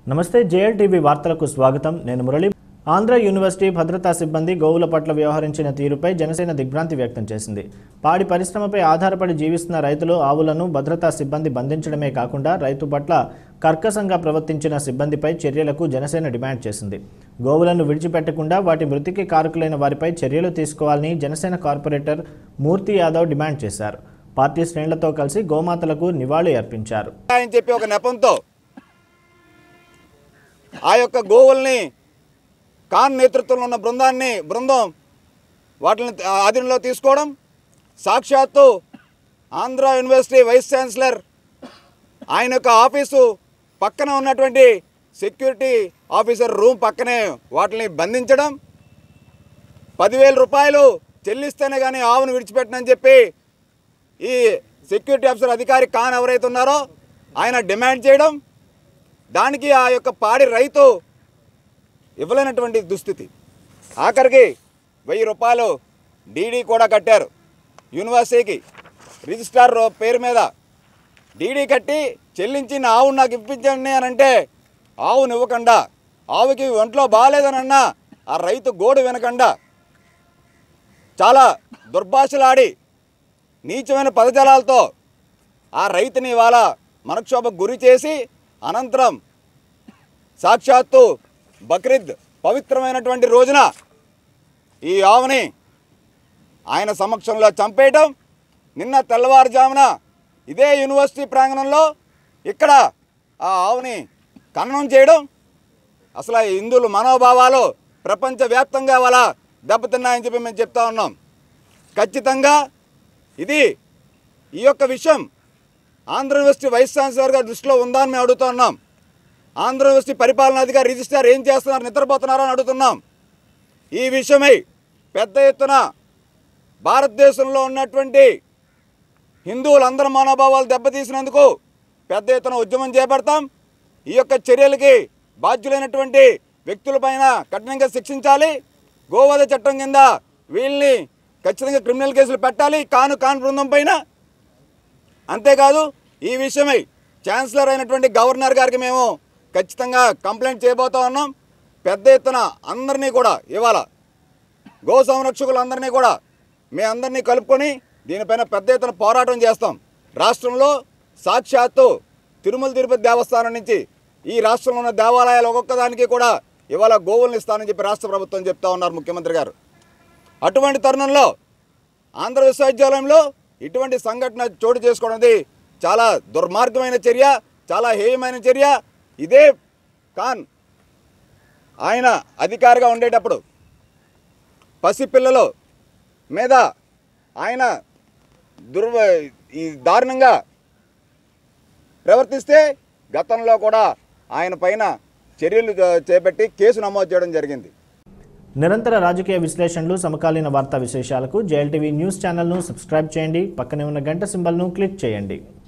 నమస్తే JL TV వార్తలకు స్వాగతం నేను మురళి ఆంధ్ర యూనివర్సిటీ భద్రతా సిబ్బంది గోవుల పట్ల వ్యవహరించిన తీరుపై జనసేన దిగ్భ్రాంతి వ్యక్తం చేసింది పాడి పరిశ్రమపై ఆధారపడి జీవిస్తున్న రైతులు ఆవులను భద్రతా సిబ్బంది బంధించడమే కాకుండా రైతు పట్ల కర్కశంగా ప్రవర్తించిన సిబ్బందిపై చర్యలకు జనసేన డిమాండ్ చేసింది గోవులను విడిచిపెట్టకుండా వాటి మృతికి కారకులైన వారిపై చర్యలు తీసుకోవాలని జనసేన కార్పొరేటర్ మూర్తి యాదవ్ డిమాండ్ చేశారు పార్టీ శ్రేణులతో కలిసి గోమాతలకు నివాళి అర్పించారు అని చెప్పి ఒక నెపంతో ఆ యొక్క గోవుల్ని ఖాన్ నేతృత్వంలో ఉన్న బృందాన్ని బృందం వాటిని ఆధీనంలో తీసుకోవడం సాక్షాత్తు ఆంధ్ర యూనివర్సిటీ వైస్ ఛాన్సలర్ ఆయన యొక్క ఆఫీసు పక్కన ఉన్నటువంటి సెక్యూరిటీ ఆఫీసర్ రూమ్ పక్కనే వాటిని బంధించడం పదివేల రూపాయలు చెల్లిస్తేనే కానీ ఆవును విడిచిపెట్టనని చెప్పి ఈ సెక్యూరిటీ ఆఫీసర్ అధికారి ఖాన్ ఎవరైతే ఉన్నారో ఆయన డిమాండ్ చేయడం దానికి ఆ యొక్క పాడి రైతు ఇవ్వలేనటువంటి దుస్థితి ఆఖరికి వెయ్యి రూపాయలు డీడీ కూడా కట్టారు యూనివర్సిటీకి రిజిస్ట్రార్ పేరు మీద డీడీ కట్టి చెల్లించి నా ఆవును నాకు ఇప్పించండి అని అంటే ఆవును ఇవ్వకుండా ఆవుకి ఒంట్లో బాగాలేదనన్నా ఆ రైతు గోడు వినకుండా చాలా దుర్భాషలాడి నీచమైన పదజాలాలతో ఆ రైతుని ఇవాళ మనక్షోభకు గురి చేసి అనంతరం సాక్షాత్తు బక్రీద్ పవిత్రమైనటువంటి రోజున ఈ ఆవుని ఆయన సమక్షంలో చంపేయటం నిన్న తెల్లవారుజామున ఇదే యూనివర్సిటీ ప్రాంగణంలో ఇక్కడ ఆ ఆవుని ఖననం చేయడం అసలు ఈ హిందువుల మనోభావాలు ప్రపంచవ్యాప్తంగా వాళ్ళ దెబ్బతిన్నాయని చెప్పి మేము చెప్తా ఉన్నాం ఖచ్చితంగా ఇది ఈ యొక్క విషయం ఆంధ్ర యూనివర్సిటీ వైస్ ఛాన్సలర్ గారి దృష్టిలో ఉందా అని మేము అడుగుతా ఉన్నాం ఆంధ్ర యూనివర్సిటీ పరిపాలనాధికారి రిజిస్ట్రార్ ఏం చేస్తున్నారు నిద్రపోతున్నారని అడుగుతున్నాం ఈ విషయమై పెద్ద ఎత్తున భారతదేశంలో ఉన్నటువంటి హిందువులందరి మనోభావాలు దెబ్బతీసినందుకు పెద్ద ఎత్తున ఉద్యమం చేపడతాం ఈ యొక్క చర్యలకి బాధ్యులైనటువంటి వ్యక్తులపైన కఠినంగా శిక్షించాలి గోవధ చట్టం కింద వీళ్ళని ఖచ్చితంగా క్రిమినల్ కేసులు పెట్టాలి కాను కాను బృందం పైన అంతేకాదు ఈ విషయమై ఛాన్సలర్ అయినటువంటి గవర్నర్ గారికి మేము ఖచ్చితంగా కంప్లైంట్ చేయబోతా ఉన్నాం పెద్ద ఎత్తున అందరినీ కూడా ఇవాళ గో సంరక్షకులందరినీ కూడా మీ అందరినీ కలుపుకొని దీనిపైన పెద్ద ఎత్తున పోరాటం చేస్తాం రాష్ట్రంలో సాక్షాత్తు తిరుమల తిరుపతి దేవస్థానం నుంచి ఈ రాష్ట్రంలో ఉన్న దేవాలయాలు ఒక్కొక్కదానికి కూడా ఇవాళ గోవుల్ని ఇస్తానని చెప్పి రాష్ట్ర ప్రభుత్వం చెప్తా ఉన్నారు ముఖ్యమంత్రి గారు అటువంటి తరుణంలో ఆంధ్ర విశ్వవిద్యాలయంలో ఇటువంటి సంఘటన చోటు చేసుకోవడం అనేది చాలా దుర్మార్గమైన చర్య చాలా హేయమైన చర్య ఇదే ఖాన్ ఆయన అధికారిగా ఉండేటప్పుడు పసిపిల్లలు మీద ఆయన దుర్వ ఈ దారుణంగా ప్రవర్తిస్తే గతంలో కూడా ఆయన పైన చర్యలు చేపట్టి కేసు నమోదు చేయడం జరిగింది నిరంతర రాజకీయ విశ్లేషణలు సమకాలీన వార్తా విశేషాలకు జేఎల్ టీవీ న్యూస్ ఛానల్ను సబ్స్క్రైబ్ చేయండి పక్కనే ఉన్న గంట సింబల్ను క్లిక్ చేయండి